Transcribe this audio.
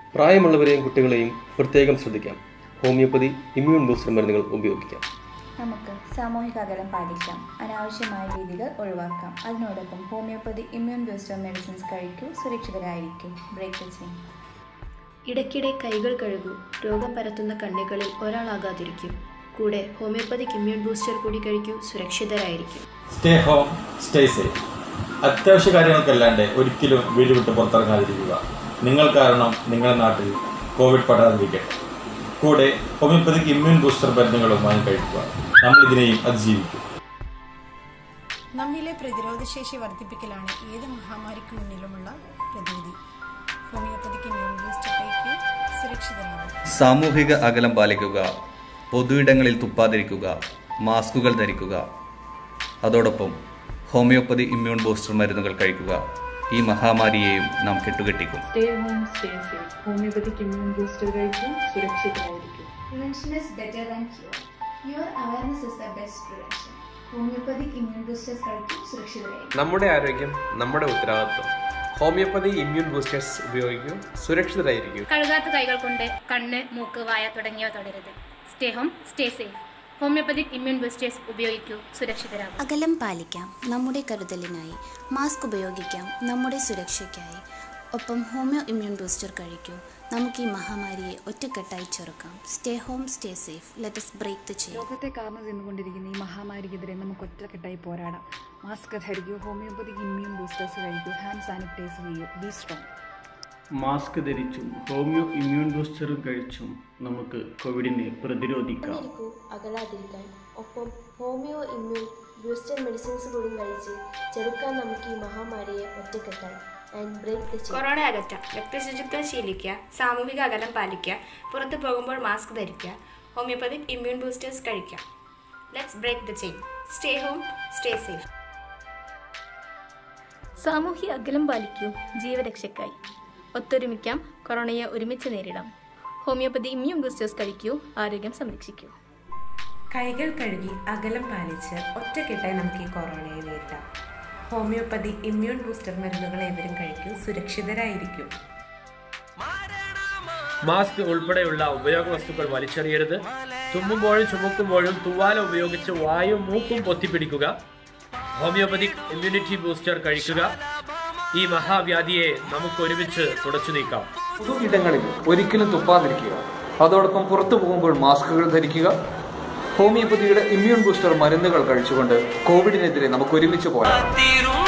പ്രായമുള്ളവരെയും കുട്ടികളെയും പ്രത്യേകം ശ്രദ്ധിക്കാം ഹോമിയോപ്പതി ഇമ്മ്യൂൺ ബൂസ്റ്റർ മരുന്നുകൾ ഉപയോഗിക്കാം നമുക്ക് സാമൂഹിക അകലം പാലിക്കാം അനാവശ്യമായ രീതികൾ ഒഴിവാക്കാം അതിനോടൊപ്പം ഹോമിയോപ്പതി ഇമ്മ്യൂൺ ബൂസ്റ്റർ മെഡിസിൻസ് കഴിക്കൂ സുരക്ഷിതരായിരിക്കും ബ്രേക്ക് ദ ചെയിൻ ഇടയ്ക്കിടെ കൈകൾ കഴുകൂ രോഗം പരത്തുന്ന കണ്ണികളിൽ ഒരാളാകാതിരിക്കും കൂടെ ഹോമിയോപ്പതിക് ഇമ്മ്യൂൺ ബൂസ്റ്റർ കൂടി കഴിക്കൂ സുരക്ഷിതരായിരിക്കും സ്റ്റേ ഹോം സ്റ്റേ സേഫ് അത്യാവശ്യ കാര്യങ്ങൾക്കല്ലാണ്ട് ഒരിക്കലും വീട് വിട്ട് പുറത്തിറങ്ങാതിരിക്കുക നിങ്ങൾ കാരണം നിങ്ങളുടെ നാട്ടിൽ കോവിഡ് പടാതിരിക്കട്ടെ കൂടെ ഹോമിയോപ്പതിക് ഇമ്മ്യൂൺ ബൂസ്റ്റർ മരുന്നുകളും വാങ്ങി കഴിക്കുക നമ്മൾ ഇതിനെയും അതിജീവിക്കും നമ്മിലെ പ്രതിരോധശേഷി വർദ്ധിപ്പിക്കലാണ് ഏത് മഹാമാരിക്ക് മുന്നിലുമുള്ള പ്രതിവിധി ഹോമിയോപ്പതിക്ക് ഇമ്മ്യൂൺ ബൂസ്റ്റർ കഴിക്കൂ സുരക്ഷിതരാകും സാമൂഹിക അകലം പാലിക്കുക പൊതുയിടങ്ങളിൽ തുപ്പാതിരിക്കുക മാസ്കുകൾ ധരിക്കുക അതോടൊപ്പം ഹോമിയോപ്പതി ഇമ്മ്യൂൺ ബൂസ്റ്റർ മരുന്നുകൾ കഴിക്കുക ഈ മഹാമാരിയെയും നാം കെട്ടുകെട്ടിക്കും stay home stay safe homeopathic immune booster കഴിക്കും സുരക്ഷിതരായിരിക്കും Prevention is better than cure. Your awareness is the best prevention. Homeopathic immune boosters കഴിക്കും സുരക്ഷിതരായിരിക്കും നമ്മുടെ ആരോഗ്യം നമ്മുടെ ഉത്തരവാദിത്വം ഹോമിയോപ്പതി ഇമ്മ്യൂൺ ബൂസ്റ്റേഴ്സ് ഉപയോഗിക്കൂ സുരക്ഷിതരായിരിക്കും കഴുകാത്ത കൈകൾ കൊണ്ട് കണ്ണ് മൂക്ക് വായ തുടങ്ങിയവ തൊടരുത് stay home stay safe homeopathic immune boosters ഉപയോഗിക്കൂ സുരക്ഷിതരാകും അകലം പാലിക്കാം നമ്മുടെ കരുതലിനായി മാസ്ക് ഉപയോഗിക്കാം നമ്മുടെ സുരക്ഷയ്ക്കായി ഒപ്പം ഹോമിയോ ഇമ്മ്യൂൺ ബൂസ്റ്റർ കഴിക്കൂ നമുക്ക് ഈ മഹാമാരിയെ ഒറ്റക്കെട്ടായി ചെറുക്കാം stay home stay safe let's break the chain ലോകത്തെ കാർന്നു തിന്നുകൊണ്ടിരിക്കുന്ന ഈ മഹാമാരിക്കെതിരെ നമുക്ക് ഒറ്റക്കെട്ടായി പോരാടാം മാസ്ക് ധരിക്കൂ ഹോമിയോപ്പതിക് ഇമ്മ്യൂൺ ബൂസ്റ്റേഴ്സ് കഴിക്കൂ ഹാൻഡ് സാനിറ്റൈസ് ചെയ്യൂ ബി സ്ട്രോങ് മാസ്ക് ധരിച്ചും ഹോമിയോ ഇമ്മ്യൂൺ ബൂസ്റ്ററും കഴിച്ചും നമുക്ക് കോവിഡിനെ പ്രതിരോധിക്കാം ഇരിക്കൂ അകലാതിരിക്കാൻ ഒപ്പം ഹോമിയോ ഇമ്മ്യൂൺ ബൂസ്റ്റർ മെഡിസിൻസ് കൂടി കഴിച്ച് ചെറുക്കാൻ നമുക്ക് ഈ മഹാമാരിയെ ഒറ്റക്കെട്ടായി and break the chain corona അകറ്റാം വ്യക്തിശുചിത്വം ശീലിക്കുക സാമൂഹിക അകലം പാലിക്കുക പുറത്തു പോകുമ്പോൾ മാസ്ക് ധരിക്കുക ഹോമിയോപ്പതിക് ഇമ്മ്യൂൺ ബൂസ്റ്റേഴ്സ് കഴിക്കാം let's break the chain stay home stay safe സാമൂഹ്യ അകലം പാലിക്കൂ ജീവരക്ഷയ്ക്കായി ഒത്തൊരുമിക്കാം കൊറോണയെ ഒരുമിച്ച് നേരിടാം ഹോമിയോപ്പതി ഇമ്മ്യൂൺ ബൂസ്റ്റേഴ്സ് കഴിക്കൂ ആരോഗ്യം സംരക്ഷിക്കൂ കൈകൾ കഴുകി അകലം പാലിച്ച് ഒറ്റക്കെട്ടായി നമുക്ക് ഈ കൊറോണയെ നേരിടാം ഹോമിയോപ്പതി ഇമ്മ്യൂൺ ബൂസ്റ്റർ മരുന്നുകൾ ഏവരും കഴിക്കൂ സുരക്ഷിതരായിരിക്കും മാസ്ക് ഉൾപ്പെടെയുള്ള ഉപയോഗ വസ്തുക്കൾ വലിച്ചെറിയരുത് തുമ്മുമ്പോഴും ചുമക്കുമ്പോഴും തുവാല ഉപയോഗിച്ച് വായും മൂക്കും പൊത്തിപ്പിടിക്കുക ഹോമിയോപ്പതിക് ഇമ്മ്യൂണിറ്റി ബൂസ്റ്റർ കഴിക്കുക ഈ മഹാവ്യാധിയെ നമുക്ക് ഒരുമിച്ച് തുടച്ചു നീക്കാം പൊതു ഇടങ്ങളിൽ ഒരിക്കലും തുപ്പാതിരിക്കുക അതോടൊപ്പം പുറത്തു പോകുമ്പോൾ മാസ്കുകൾ ധരിക്കുക ഹോമിയോപ്പതിയുടെ ഇമ്മ്യൂൺ ബൂസ്റ്റർ മരുന്നുകൾ കഴിച്ചുകൊണ്ട് കോവിഡിനെതിരെ നമുക്ക് ഒരുമിച്ച് പോരാടാം